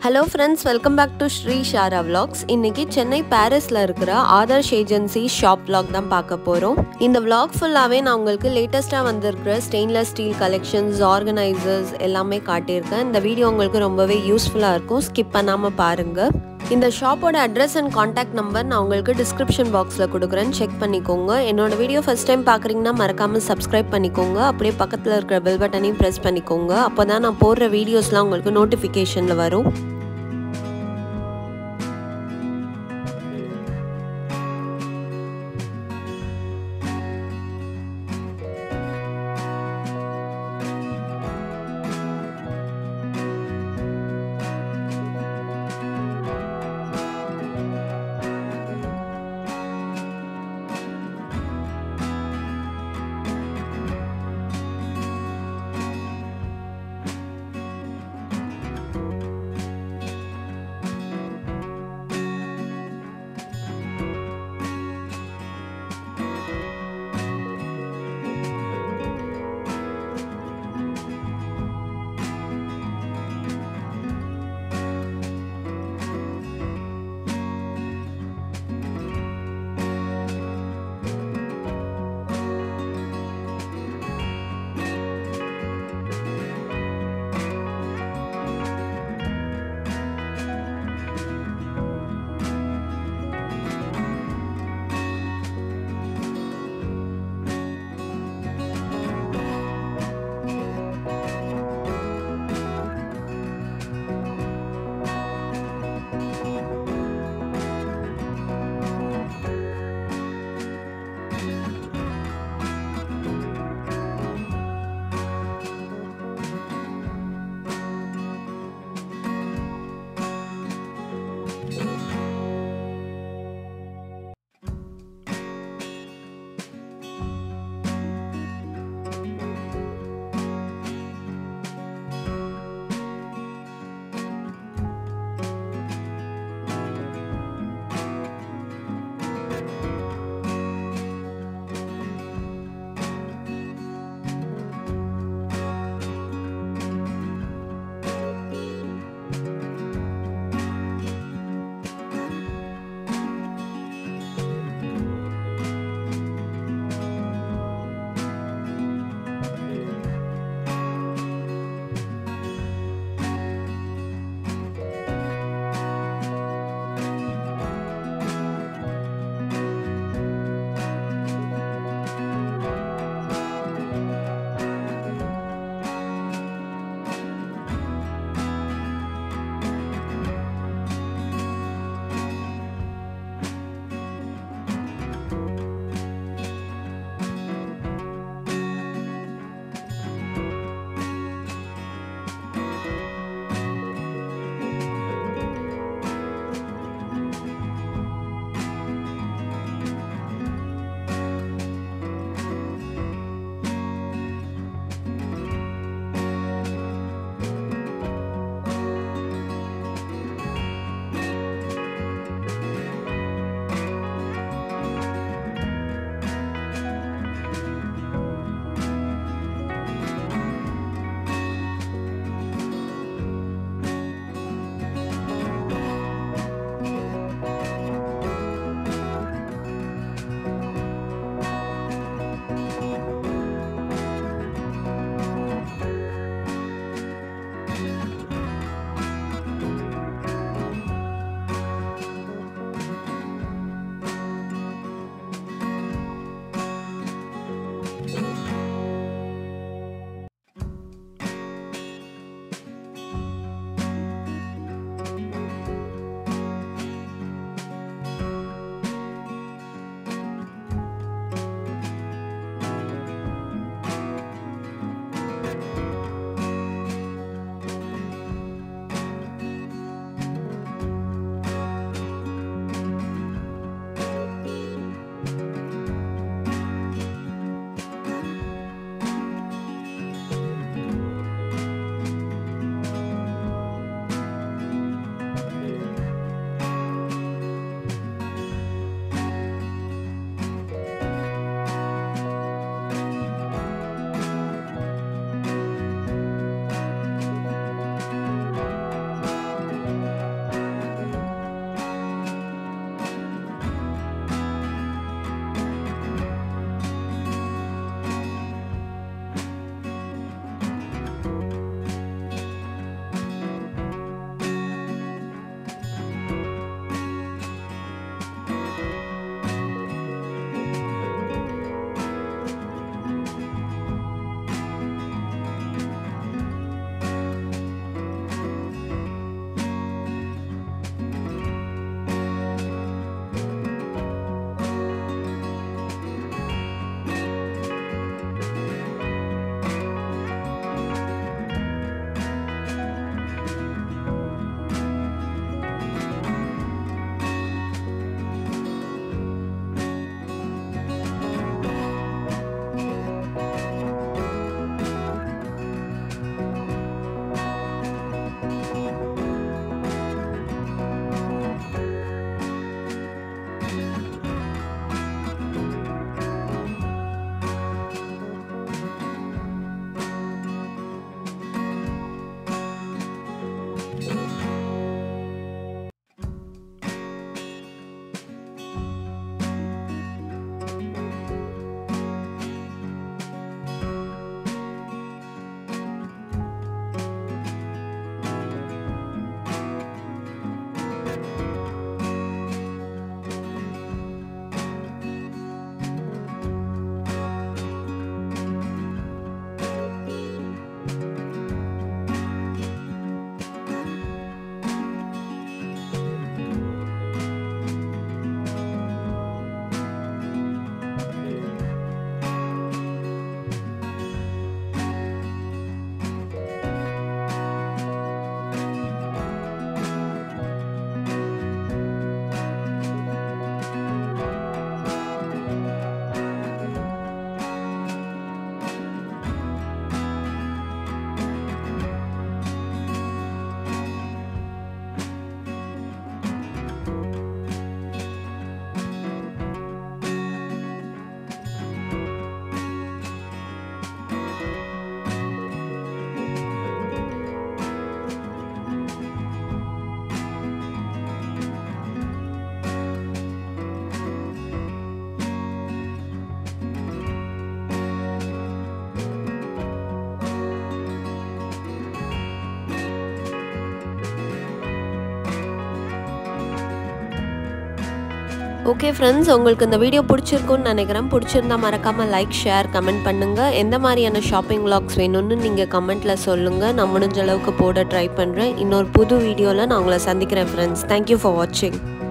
hello friends welcome back to Sri Shara vlogs இன்னைக்கு சென்னை பாரிஸில் இருக்கிற ஆதர்ஷ் ஏஜென்சி ஷாப் vlog தான் பார்க்க போகிறோம் இந்த vlog ஃபுல்லாகவே நான் உங்களுக்கு லேட்டஸ்ட்டாக வந்திருக்கிற ஸ்டெயின்லெஸ் ஸ்டீல் கலெக்ஷன்ஸ் ஆர்கனைசர்ஸ் எல்லாமே காட்டியிருக்கேன் இந்த வீடியோ உங்களுக்கு ரொம்பவே யூஸ்ஃபுல்லாக இருக்கும் ஸ்கிப் பண்ணாமல் பாருங்கள் இந்த ஷாப்போட அட்ரஸ் அண்ட் காண்டாக்ட் நம்பர் நான் உங்களுக்கு டிஸ்கிரிப்ஷன் பாக்ஸில் கொடுக்குறேன் செக் பண்ணிக்கோங்க என்னோட வீடியோ ஃபஸ்ட் டைம் பார்க்குறீங்கன்னா மறக்காமல் சப்ஸ்கிரைப் பண்ணிக்கோங்க அப்படியே பக்கத்தில் இருக்கிற பெல் பட்டனையும் ப்ரெஸ் பண்ணிக்கோங்க அப்போ தான் நான் போடுற வீடியோஸ்லாம் உங்களுக்கு நோட்டிஃபிகேஷனில் வரும் ஓகே ஃப்ரெண்ட்ஸ் உங்களுக்கு இந்த வீடியோ பிடிச்சிருக்குன்னு நினைக்கிறேன் பிடிச்சிருந்தா மறக்காமல் லைக் ஷேர் கமெண்ட் பண்ணுங்கள் எந்த மாதிரியான ஷாப்பிங் vlogs வேணும்னு நீங்கள் கமெண்ட்டில் சொல்லுங்கள் நான் முடிஞ்ச அளவுக்கு போட ட்ரை பண்ணுறேன் இன்னொரு புது வீடியோவில் நான் உங்களை சந்திக்கிறேன் ஃப்ரெண்ட்ஸ் தேங்க்யூ ஃபார் வாட்சிங்